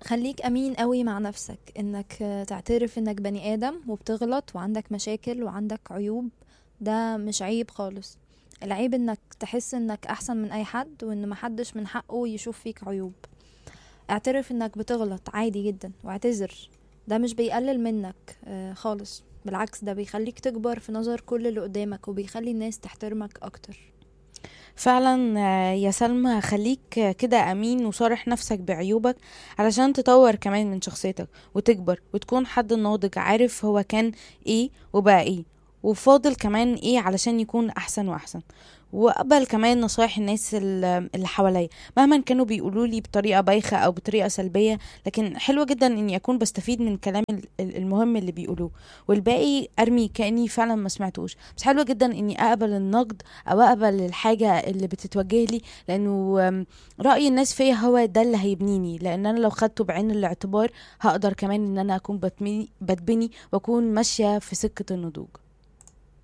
خليك أمين قوي مع نفسك إنك تعترف إنك بني آدم وبتغلط وعندك مشاكل وعندك عيوب ده مش عيب خالص العيب إنك تحس إنك أحسن من أي حد وإن محدش من حقه يشوف فيك عيوب اعترف إنك بتغلط عادي جدا واعتذر ده مش بيقلل منك آه، خالص بالعكس ده بيخليك تكبر في نظر كل اللي قدامك وبيخلي الناس تحترمك أكتر فعلا آه، يا سلمى خليك كده امين وصارح نفسك بعيوبك علشان تطور كمان من شخصيتك وتكبر وتكون حد ناضج عارف هو كان ايه وبقى ايه وفاضل كمان ايه علشان يكون احسن واحسن واقبل كمان نصايح الناس ال- اللي حواليا مهما كانوا بيقولوا لي بطريقه بايخه او بطريقه سلبيه لكن حلوه جدا اني اكون بستفيد من كلام ال- ال- المهم اللي بيقولوه والباقي ارمي كاني فعلا ما سمعتوش بس حلوه جدا اني اقبل النقد او اقبل الحاجه اللي بتتوجه لي لانه آم، راي الناس فيا هو ده اللي هيبنيني لان انا لو خدته بعين الاعتبار هقدر كمان ان انا اكون بتمي- بتبني واكون ماشيه في سكه النضوج